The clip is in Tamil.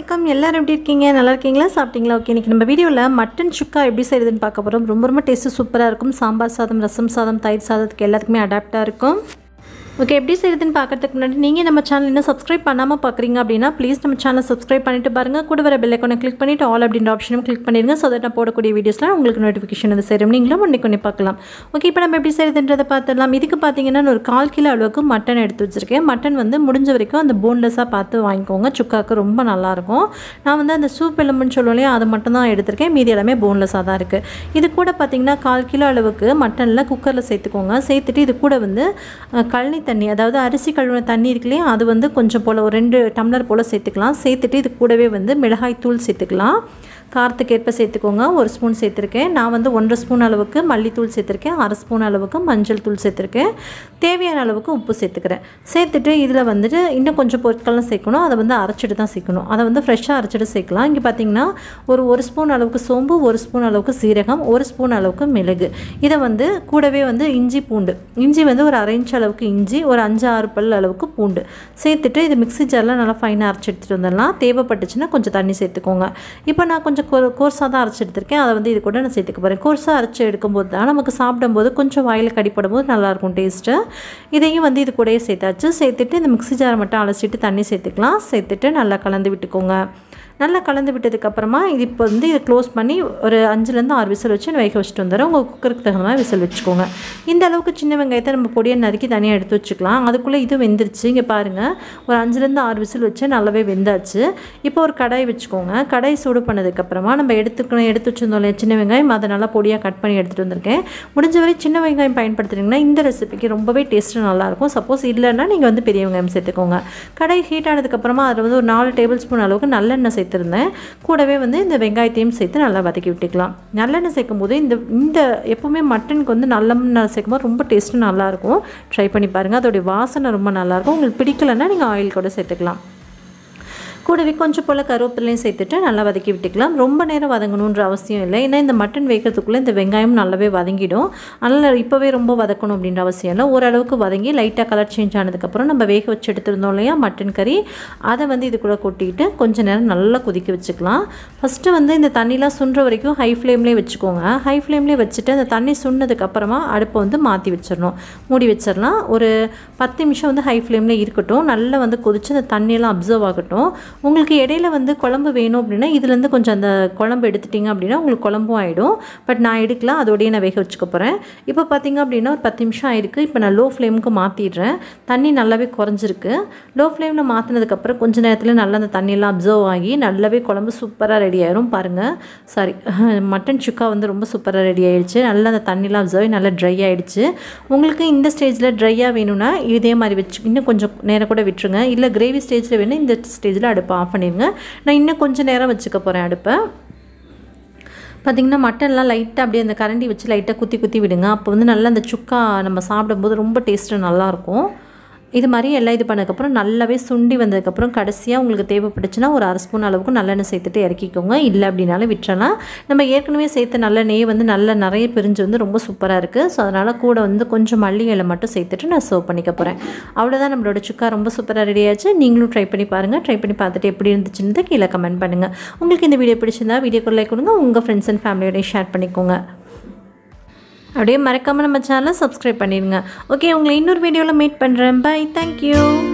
வணக்கம் எல்லாரும் எப்படி இருக்கீங்க நல்லா இருக்கீங்களா சாப்பிட்டீங்களா ஓகே இன்றைக்கி நம்ம வீடியோவில் மட்டன் சுக்கா எப்படி செய்யுதுன்னு பார்க்க போகிறோம் ரொம்ப ரொம்ப டேஸ்ட்டு சூப்பராக இருக்கும் சாம்பார் சாதம் ரசம் சாதம் தயிர் சாதத்துக்கு எல்லாத்துக்குமே அடாப்டாக இருக்கும் ஓகே எப்படி செய்யுதுன்னு பார்க்கறதுக்கு முன்னாடி நீங்கள் நம்ம சேனல் இன்னும் சப்ஸ்கிரைப் பண்ணாமல் பார்க்குறீங்க அப்படின்னா ப்ளீஸ் நம்ம சேனலை சப்ஸ்கிரைப் பண்ணிட்டு பாருங்கள் கூட வர பெல் ஐக்கானை கிளிக் பண்ணிவிட்டு ஆல் அப்படின்ற ஆப்ஷனும் கிளிக் பண்ணிடுங்க ஸோ தட் நான் போடக்கூடிய வீடியோஸ்லாம் உங்களுக்கு நோட்டிஃபிகேஷன் வந்து சேரும் நீங்களும் ஒன்றே கொண்டு பார்க்கலாம் ஓகே இப்போ நம்ம எப்படி செய்யுதுன்றதை பார்த்துடலாம் இதுக்கு பார்த்தீங்கன்னா நான் ஒரு கால் கிலோ அளவுக்கு மட்டன் எடுத்து வச்சுருக்கேன் மட்டன் வந்து முடிஞ்ச வரைக்கும் அந்த போன்லெஸ்ஸாக பார்த்து வாங்கிக்கோங்க சுக்காக்கு ரொம்ப நல்லாயிருக்கும் நான் வந்து அந்த சூப் எலும்புன்னு சொல்லுவோம் இல்லையா அது மட்டும் தான் எடுத்திருக்கேன் மீதி எல்லாமே போன்லெஸ்ஸாக தான் இருக்குது இது கூட பார்த்தீங்கன்னா கால் கிலோ அளவுக்கு மட்டனில் குக்கரில் சேர்த்துக்கோங்க சேர்த்துட்டு இது கூட வந்து அஹ், கழனி தண்ணி அதாவது அரிசி கழுவின தண்ணி இருக்கு இல்லையா அது வந்து கொஞ்சம் போல் ஒரு ரெண்டு டம்ளர் போல் சேர்த்துக்கலாம் சேர்த்துட்டு இது கூடவே வந்து மிளகாய் தூள் சேர்த்துக்கலாம் காரத்துக்கு ஏற்ப சேர்த்துக்கோங்க ஒரு ஸ்பூன் சேர்த்துருக்கேன் நான் வந்து ஒன்றரை ஸ்பூன் அளவுக்கு மல்லித்தூள் சேர்த்துருக்கேன் அரை ஸ்பூன் அளவுக்கு மஞ்சள் தூள் சேர்த்துருக்கேன் தேவையான அளவுக்கு உப்பு சேர்த்துக்கிறேன் சேர்த்துட்டு இதில் வந்துட்டு இன்னும் கொஞ்சம் பொருட்கள்லாம் சேர்க்கணும் அதை வந்து அரைச்சிட்டு தான் சேர்க்கணும் அதை வந்து ஃப்ரெஷ்ஷாக அரைச்சிட்டு சேர்க்கலாம் இங்கே பார்த்தீங்கன்னா ஒரு ஒரு ஸ்பூன் அளவுக்கு சோம்பு ஒரு ஸ்பூன் அளவுக்கு சீரகம் ஒரு ஸ்பூன் அளவுக்கு மிளகு இதை வந்து கூடவே வந்து இஞ்சி பூண்டு இஞ்சி வந்து ஒரு அரை இன்ச் அளவுக்கு இஞ்சி ஒரு அஞ்சு ஆறு பல் அளவுக்கு பூண்டு சேர்த்துட்டு இது மிக்ஸி ஜாரில் நல்லா ஃபைனாக அரைச்சி எடுத்துகிட்டு வந்துடலாம் தேவைப்பட்டுச்சுன்னா கொஞ்சம் தண்ணி சேர்த்துக்கோங்க இப்போ நான் கொஞ்சம் கோ கோர்ஸாக தான் அரைச்சி எடுத்திருக்கேன் அதை வந்து இது கூட நான் சேர்த்துக்க போகிறேன் கோர்ஸாக அரைச்சி எடுக்கும்போது தான் நமக்கு சாப்பிடும்போது கொஞ்சம் வாயில் கடிப்படும் போது நல்லாயிருக்கும் டேஸ்ட்டு இதையும் வந்து இது கூடயே சேர்த்தாச்சு சேர்த்துட்டு இந்த மிக்ஸி ஜாரை மட்டும் அலசிட்டு தண்ணி சேர்த்துக்கலாம் சேர்த்துட்டு நல்லா கலந்து விட்டுக்கோங்க நல்லா கலந்து விட்டதுக்கப்புறமா இது இப்போ வந்து இதை க்ளோஸ் பண்ணி ஒரு அஞ்சுலேருந்து ஆறு விசில் வச்சு வேக வச்சுட்டு வந்துடுறேன் உங்கள் குக்கருக்கு தகுந்த மாதிரி விசில் வச்சுக்கோங்க இந்த அளவுக்கு சின்ன வெங்காயத்தை நம்ம பொடியை நறுக்கி தனியாக எடுத்து வச்சுக்கலாம் அதுக்குள்ளே இது வெந்துருச்சு இங்கே பாருங்கள் ஒரு அஞ்சுலேருந்து ஆறு விசில் வச்சு நல்லாவே வெந்தாச்சு இப்போ ஒரு கடாய் வச்சுக்கோங்க கடாய் சூடு பண்ணதுக்கப்புறமா நம்ம எடுத்துக்கணும் எடுத்து வச்சுருந்தோம் இல்லையா சின்ன வெங்காயம் அதை நல்லா பொடியாக கட் பண்ணி எடுத்துகிட்டு வந்திருக்கேன் முடிஞ்ச வரை சின்ன வெங்காயம் பயன்படுத்துனீங்கன்னா இந்த ரெசிபிக்கு ரொம்பவே டேஸ்ட்டு நல்லாயிருக்கும் சப்போஸ் இல்லைன்னா நீங்கள் வந்து பெரிய வெங்காயம் சேர்த்துக்கோங்க கடாய் ஹீட் ஆனதுக்கப்புறமா அதில் வந்து ஒரு நாலு டேபிள் ஸ்பூன் அளவுக்கு நல்லெண்ணெய் சேர்த்துருந்தேன் கூடவே வந்து இந்த வெங்காயத்தையும் சேர்த்து நல்லா வதக்கி விட்டுக்கலாம் நல்லெண்ணெய் சேர்க்கும் போது இந்த இந்த எப்போவுமே மட்டனுக்கு வந்து நல்லெண்ணெய் சேர்க்கும் போது ரொம்ப டேஸ்ட்டு நல்லாயிருக்கும் ட்ரை பண்ணி பாருங்கள் அதோடைய வாசனை ரொம்ப நல்லாயிருக்கும் உங்களுக்கு பிடிக்கலைன்னா நீங்கள் ஆயில் கூட சேர்த்துக்கலாம் கூடவே கொஞ்சம் போல் கருவேப்பிலையும் சேர்த்துட்டு நல்லா வதக்கி விட்டுக்கலாம் ரொம்ப நேரம் வதங்கணுன்ற அவசியம் இல்லை ஏன்னா இந்த மட்டன் வேகிறதுக்குள்ளே இந்த வெங்காயம் நல்லாவே வதங்கிடும் அதனால் இப்போவே ரொம்ப வதக்கணும் அப்படின்ற அவசியம் இல்லை ஓரளவுக்கு வதங்கி லைட்டாக கலர் சேஞ்ச் ஆனதுக்கப்புறம் நம்ம வேக வச்சு எடுத்துருந்தோம் இல்லையா மட்டன் கறி அதை வந்து இது கூட கொட்டிட்டு கொஞ்ச நேரம் நல்லா கொதிக்க வச்சுக்கலாம் ஃபஸ்ட்டு வந்து இந்த தண்ணிலாம் சுண்டுற வரைக்கும் ஹை ஃப்ளேம்லேயே வச்சுக்கோங்க ஹை ஃப்ளேம்லேயே வச்சுட்டு அந்த தண்ணி சுண்ணதுக்கப்புறமா அடுப்பை வந்து மாற்றி வச்சிடணும் மூடி வச்சிடலாம் ஒரு பத்து நிமிஷம் வந்து ஹை ஃப்ளேமில் இருக்கட்டும் நல்லா வந்து கொதிச்சு அந்த தண்ணியெல்லாம் அப்சர்வ் ஆகட்டும் உங்களுக்கு இடையில வந்து குழம்பு வேணும் அப்படின்னா இதுலேருந்து கொஞ்சம் அந்த குழம்பு எடுத்துட்டிங்க அப்படின்னா உங்களுக்கு குழம்பும் ஆகிடும் பட் நான் எடுக்கலாம் அதோடய நான் வேக வச்சுக்க போகிறேன் இப்போ பார்த்தீங்க அப்படின்னா ஒரு பத்து நிமிஷம் ஆயிருக்கு இப்போ நான் லோ ஃப்ளேமுக்கு மாற்றிடுறேன் தண்ணி நல்லாவே குறைஞ்சிருக்கு லோ ஃப்ளேமில் மாற்றினதுக்கப்புறம் கொஞ்ச நேரத்தில் நல்லா அந்த தண்ணியெல்லாம் அப்சர்வ் ஆகி நல்லாவே குழம்பு சூப்பராக ரெடி ஆயிரும் பாருங்கள் சாரி மட்டன் சுக்கா வந்து ரொம்ப சூப்பராக ரெடி ஆயிடுச்சு நல்லா அந்த தண்ணிலாம் அப்சர்வ் ஆகி நல்லா ட்ரை ஆயிடுச்சு உங்களுக்கு இந்த ஸ்டேஜில் ட்ரையாக வேணும்னா இதே மாதிரி வச்சு இன்னும் கொஞ்சம் நேரம் கூட விட்டுருங்க இல்லை கிரேவி ஸ்டேஜில் வேணும் இந்த ஸ்டேஜில் அடுப்பை ஆஃப் பண்ணிடுங்க நான் இன்னும் கொஞ்சம் நேரம் வச்சுக்க போகிறேன் அடுப்பை பார்த்திங்கன்னா மட்டன்லாம் லைட்டாக அப்படியே அந்த கரண்டி வச்சு லைட்டாக குத்தி குத்தி விடுங்க அப்போ வந்து நல்லா அந்த சுக்கா நம்ம சாப்பிடும்போது ரொம்ப டேஸ்ட்டு நல்லாயிருக்கும் இது மாதிரி எல்லாம் இது பண்ணதுக்கப்புறம் நல்லாவே சுண்டி வந்ததுக்கப்புறம் கடைசியாக உங்களுக்கு தேவைப்பட்டுச்சுன்னா ஒரு அரை ஸ்பூன் அளவுக்கு நல்லெண்ணெய் சேர்த்துட்டு இறக்கிக்கோங்க இல்லை அப்படின்னாலும் விட்டுறலாம் நம்ம ஏற்கனவே சேர்த்த நல்ல நெய் வந்து நல்ல நிறைய பிரிஞ்சு வந்து ரொம்ப சூப்பராக இருக்குது ஸோ அதனால் கூட வந்து கொஞ்சம் மல்லி இலை மட்டும் சேர்த்துட்டு நான் சர்வ் பண்ணிக்க போகிறேன் அவ்வளோதான் நம்மளோட சுக்கா ரொம்ப சூப்பராக ரெடி ஆச்சு நீங்களும் ட்ரை பண்ணி பாருங்கள் ட்ரை பண்ணி பார்த்துட்டு எப்படி இருந்துச்சுன்னு கீழே கமெண்ட் பண்ணுங்கள் உங்களுக்கு இந்த வீடியோ பிடிச்சிருந்தா வீடியோக்கு லைக் கொடுங்க உங்கள் ஃப்ரெண்ட்ஸ் அண்ட் ஃபேமிலியோடய ஷேர் பண்ணிக்கோங்க அப்படியே மறக்காமல் நம்ம சேனலை சப்ஸ்கிரைப் பண்ணிடுங்க ஓகே உங்களை இன்னொரு வீடியோவில் மீட் பண்ணுறேன் பை தேங்க்யூ